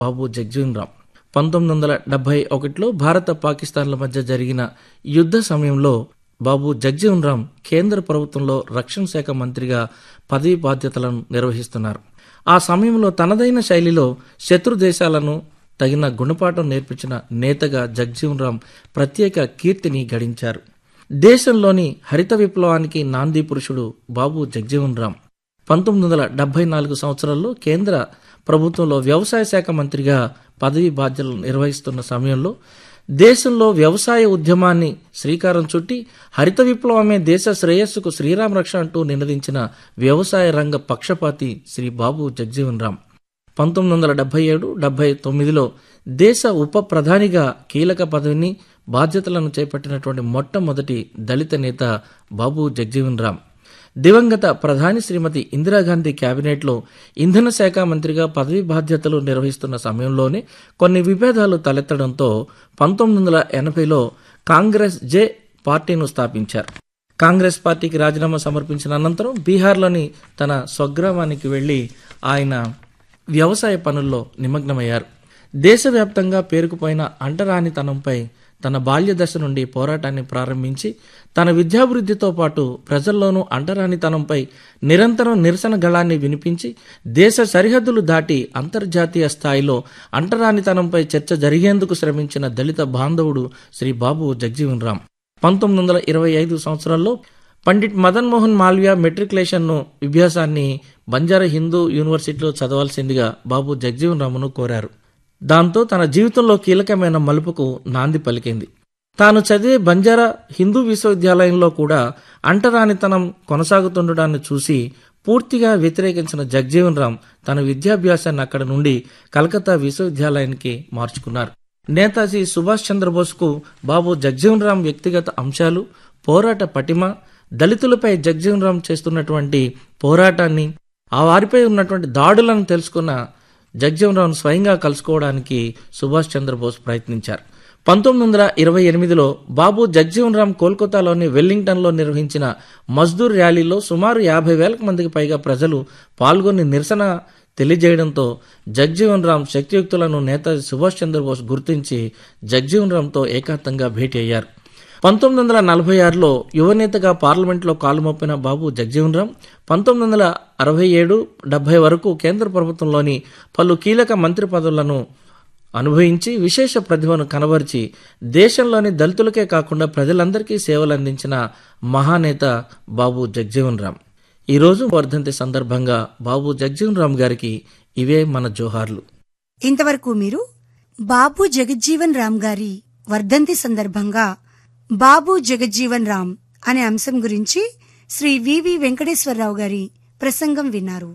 బాబు జగ్జీవన్ రామ్ పంతొమ్మిది వందల డెబ్బై ఒకటిలో భారత పాకిస్తాన్ల మధ్య జరిగిన యుద్ధ సమయంలో బాబు జగ్జీవన్ రామ్ కేంద్ర ప్రభుత్వంలో రక్షణ శాఖ మంత్రిగా పదవి బాధ్యతలను నిర్వహిస్తున్నారు ఆ సమయంలో తనదైన శైలిలో శత్రు దేశాలను తగిన గుణపాఠం నేర్పించిన నేతగా జగ్జీవన్ రామ్ ప్రత్యేక కీర్తిని గడించారు దేశంలోని హరిత విప్లవానికి నాంది పురుషుడు బాబు జగ్జీవన్ రామ్ పంతొమ్మిది వందల డెబ్బై నాలుగు సంవత్సరాల్లో కేంద్ర ప్రభుత్వంలో వ్యవసాయ శాఖ మంత్రిగా పదవి బాధ్యతలు నిర్వహిస్తున్న సమయంలో దేశంలో వ్యవసాయ ఉద్యమాన్ని శ్రీకారం చుట్టి హరిత విప్లవమే దేశ శ్రేయస్సుకు శ్రీరామ రక్ష అంటూ నినదించిన వ్యవసాయ రంగ పక్షపాతి శ్రీ బాబు జగ్జీవన్ రామ్ పంతొమ్మిది వందల డెబ్బై ఏడు డెబ్బై తొమ్మిదిలో దేశ ఉప ప్రధానిగా కీలక పదవిని బాధ్యతలను చేపట్టినటువంటి మొట్టమొదటి దళిత నేత బాబు జగ్జీవన్ రామ్ దివంగత ప్రధాని శ్రీమతి ఇందిరాగాంధీ కేబినెట్లో ఇంధన శాఖ మంత్రిగా పదవి బాధ్యతలు నిర్వహిస్తున్న సమయంలోనే కొన్ని విభేదాలు తలెత్తడంతో పంతొమ్మిది వందల ఎనభైలో కాంగ్రెస్ జే పార్టీను స్థాపించారు కాంగ్రెస్ పార్టీకి రాజీనామా సమర్పించిన అనంతరం బీహార్లోని తన స్వగ్రామానికి వెళ్లి ఆయన వ్యవసాయ పనుల్లో నిమగ్నమయ్యారు దేశవ్యాప్తంగా పేరుకుపోయిన అంటరానితనంపై తన బాల్య దశ నుండి పోరాటాన్ని ప్రారంభించి తన విద్యాభివృద్ధితో పాటు ప్రజల్లోనూ అంటరానితనంపై నిరంతరం నిరసన గళాన్ని వినిపించి దేశ సరిహద్దులు దాటి అంతర్జాతీయ స్థాయిలో అంటరానితనంపై చర్చ జరిగేందుకు శ్రమించిన దళిత బాంధవుడు శ్రీ బాబు జగ్జీవన్ రామ్ పంతొమ్మిది వందల ఇరవై ఐదు సంవత్సరాల్లో పండిట్ మదన్ మోహన్ మాల్వియా మెట్రికులేషన్ను విభ్యాసాన్ని బంజారా హిందూ యూనివర్సిటీలో చదవాల్సిందిగా బాబు జగ్జీవన్ రామును కోరారు దాంతో తన జీవితంలో కీలకమైన మలుపుకు నాంది పలికింది తాను చదివే బంజారా హిందూ విశ్వవిద్యాలయంలో కూడా అంటరానితనం కొనసాగుతుండడాన్ని చూసి పూర్తిగా వ్యతిరేకించిన జగ్జీవన్ రామ్ తన విద్యాభ్యాసాన్ని అక్కడ నుండి కలకత్తా విశ్వవిద్యాలయానికి మార్చుకున్నారు నేతాజీ సుభాష్ చంద్రబోస్కు బాబు జగ్జీవన్ రామ్ వ్యక్తిగత అంశాలు పోరాట పటిమ దళితులపై జగ్జీవన్ రామ్ చేస్తున్నటువంటి పోరాటాన్ని ఆ వారిపై ఉన్నటువంటి దాడులను తెలుసుకున్న జగ్జీవన్ రావును స్వయంగా కలుసుకోవడానికి సుభాష్ చంద్రబోస్ ప్రయత్నించారు పంతొమ్మిది వందల ఇరవై ఎనిమిదిలో బాబు జగ్జీవన్ రామ్ కోల్కతాలోని వెల్లింగ్టన్లో నిర్వహించిన మజ్దూర్ ర్యాలీలో సుమారు యాభై వేలకు మందికి పైగా ప్రజలు పాల్గొని నిరసన తెలియజేయడంతో జగ్జీవన్ రామ్ శక్తియుక్తులను నేతాజీ సుభాష్ చంద్రబోస్ గుర్తించి జగ్జీవన్ రామ్తో ఏకాంతంగా భేటీ అయ్యారు పంతొమ్మిది వందల నలభై ఆరులో యువనేతగా పార్లమెంట్లో కాలుమొప్పిన బాబు జగ్జీవన్ రామ్ పంతొమ్మిది వందల అరవై ఏడు డెబ్బై వరకు కేంద్ర ప్రభుత్వంలోని పలు కీలక మంత్రి పదవులను అనుభవించి విశేష ప్రతిభను కనబరిచి దేశంలోని దళితులకే కాకుండా ప్రజలందరికీ సేవలు అందించిన మహానేత బాబు జగ్జీవన్ రామ్ ఈరోజు వర్ధంతి సందర్భంగా బాబు జగ్జీవన్ రామ్ గారికి ఇవే మన జోహార్లు ఇంతవరకు మీరు బాబు జగజ్జీవన్ రామ్ గారి వర్ధంతి సందర్భంగా బాబు జగజ్జీవన్ రామ్ అనే అంశం గురించి శ్రీ వివి వెంకటేశ్వరరావు గారి ప్రసంగం విన్నారు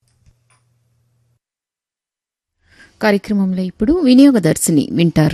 కార్యక్రమంలో ఇప్పుడు వినియోగదర్శిని వింటారు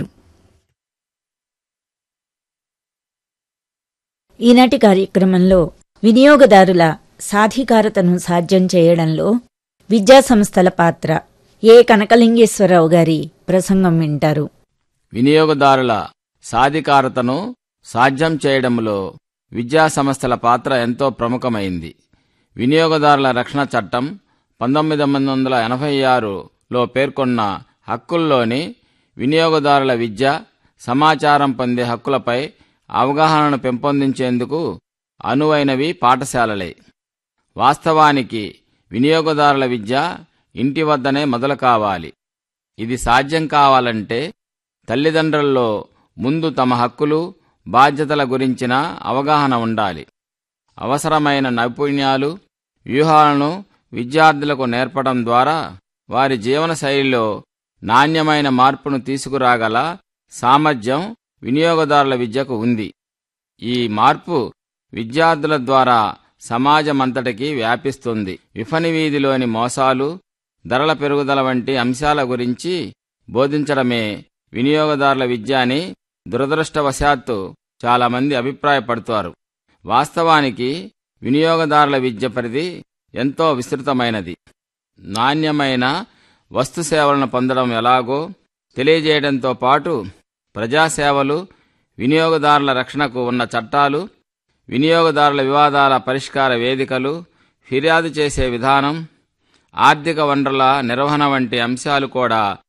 ఈనాటి కార్యక్రమంలో వినియోగదారుల సాధికారతను సాధ్యం చేయడంలో విద్యా సంస్థల పాత్ర ఏ కనకలింగేశ్వరరావు గారి ప్రసంగం వింటారు వినియోగదారుల సాధికారతను సాధ్యం చేయడంలో విద్యా సంస్థల పాత్ర ఎంతో ప్రముఖమైంది వినియోగదారుల రక్షణ చట్టం పంతొమ్మిది వందల ఎనభై ఆరులో పేర్కొన్న హక్కుల్లోని వినియోగదారుల విద్య సమాచారం పొందే హక్కులపై అవగాహనను పెంపొందించేందుకు అనువైనవి పాఠశాలలే వాస్తవానికి వినియోగదారుల విద్య ఇంటి వద్దనే మొదలు కావాలి ఇది సాధ్యం కావాలంటే తల్లిదండ్రుల్లో ముందు తమ హక్కులు బాధ్యతల గురించిన అవగాహన ఉండాలి అవసరమైన నైపుణ్యాలు వ్యూహాలను విద్యార్థులకు నేర్పడం ద్వారా వారి జీవన శైలిలో నాణ్యమైన మార్పును తీసుకురాగల సామర్థ్యం వినియోగదారుల విద్యకు ఉంది ఈ మార్పు విద్యార్థుల ద్వారా సమాజమంతటికి వ్యాపిస్తుంది విఫని వీధిలోని మోసాలు ధరల పెరుగుదల వంటి అంశాల గురించి బోధించడమే వినియోగదారుల విద్య అని దురదృష్టవశాత్తు చాలామంది అభిప్రాయపడుతారు వాస్తవానికి వినియోగదారుల విద్య పరిధి ఎంతో విస్తృతమైనది నాణ్యమైన వస్తు సేవలను పొందడం ఎలాగో తెలియజేయడంతో పాటు ప్రజాసేవలు వినియోగదారుల రక్షణకు ఉన్న చట్టాలు వినియోగదారుల వివాదాల పరిష్కార వేదికలు ఫిర్యాదు చేసే విధానం ఆర్థిక వనరుల నిర్వహణ వంటి అంశాలు కూడా